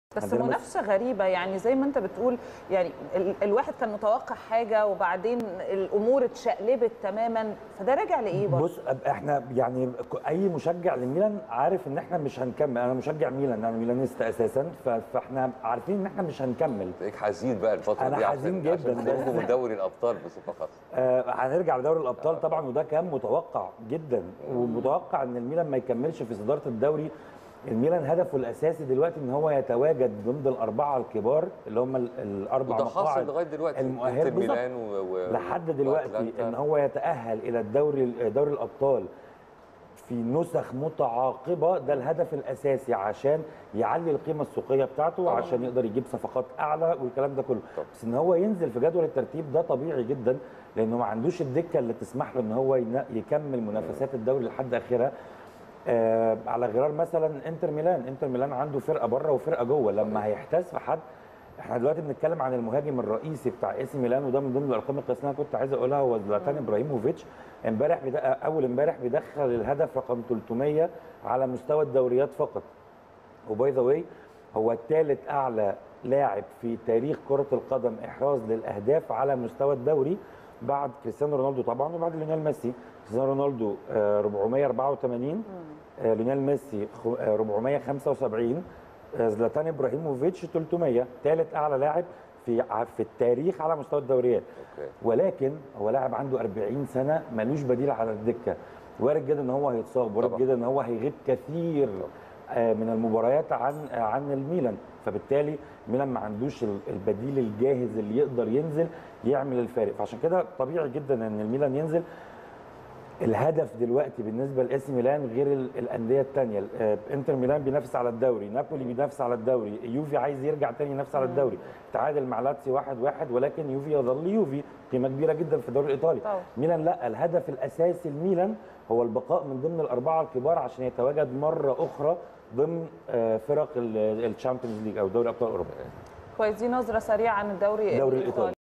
بس عندنا مس- منافسه غريبه يعني زي ما انت بتقول يعني ال الواحد كان متوقع حاجه وبعدين الامور اتشقلبت تماما فده راجع لايه برضه؟ بص أب- احنا يعني ك- اي مشجع لميلان عارف ان احنا مش هنكمل انا مشجع ميلان انا ميلانيست اساسا ف- فاحنا عارفين ان احنا مش هنكمل تلاقيك حزين بقى الفتره أنا دي حزين عشان جداً. عشان تخرجوا من دوري الابطال بصفه خاصه آه هنرجع لدوري الابطال طبعا وده كان متوقع جدا ومتوقع ان الميلان ما يكملش في صداره الدوري الميلان هدفه الاساسي دلوقتي ان هو يتواجد ضمن الاربعه الكبار اللي هم ال- الاربع وده حاصل مقاعد لغايه دلوقتي المؤهل انتر بالظبط. ميلان و... و... لحد دلوقتي وأتلانتا. ان هو يتاهل الى الدوري دوري الابطال في نسخ متعاقبه ده الهدف الاساسي عشان يعلي القيمه السوقيه بتاعته طبعاً. عشان يقدر يجيب صفقات اعلى والكلام ده كله طبعاً. بس ان هو ينزل في جدول الترتيب ده طبيعي جدا لانه ما عندوش الدكه اللي تسمح له ان هو ين- يكمل منافسات الدوري لحد اخرها آه على غرار مثلا انتر ميلان انتر ميلان عنده فرقه بره وفرقه جوه لما هيحتاز في حد احنا دلوقتي بنتكلم عن المهاجم الرئيسي بتاع اي سي ميلان وده من ضمن الارقام القياسيه اللي انا كنت عايز اقولها هو زلاتان ابراهيموفيتش امبارح بدا اول امبارح بيدخل الهدف رقم 300 على مستوى الدوريات فقط وباي ذا واي هو الثالث اعلى لاعب في تاريخ كره القدم احراز للاهداف على مستوى الدوري بعد كريستيانو رونالدو طبعا وبعد ليونيل ميسي كريستيانو رونالدو آه، 484 آه، ليونيل ميسي خو- آه، 475 آه، زلاتان ابراهيموفيتش 300 ثالث اعلى لاعب في ع- في التاريخ على مستوى الدوريات اوكي ولكن هو لاعب عنده 40 سنه ملوش بديل على الدكه وارد جدا ان هو هيتصاب وارد طبعا. جدا ان هو هيغيب كثير آه، من المباريات عن آه، عن الميلان فبالتالي الميلان ما عندوش ال- البديل الجاهز اللي يقدر ينزل يعمل الفارق فعشان كده طبيعي جدا ان الميلان ينزل الهدف دلوقتي بالنسبه لاس ميلان غير ال- الانديه الثانيه انتر ميلان بينافس على الدوري نابولي بينافس على الدوري يوفي عايز يرجع تاني ينافس على الدوري تعادل مع لاتسي واحد واحد ولكن يوفي يظل يوفي قيمه كبيره جدا في الدوري الايطالي طبعا. ميلان لا الهدف الاساسي الميلان هو البقاء من ضمن الاربعه الكبار عشان يتواجد مره اخرى ضمن آه، فرق الشامبيونز ليج او دوري ابطال اوروبا كويس دي نظره سريعه عن الدوري الدوري الايطالي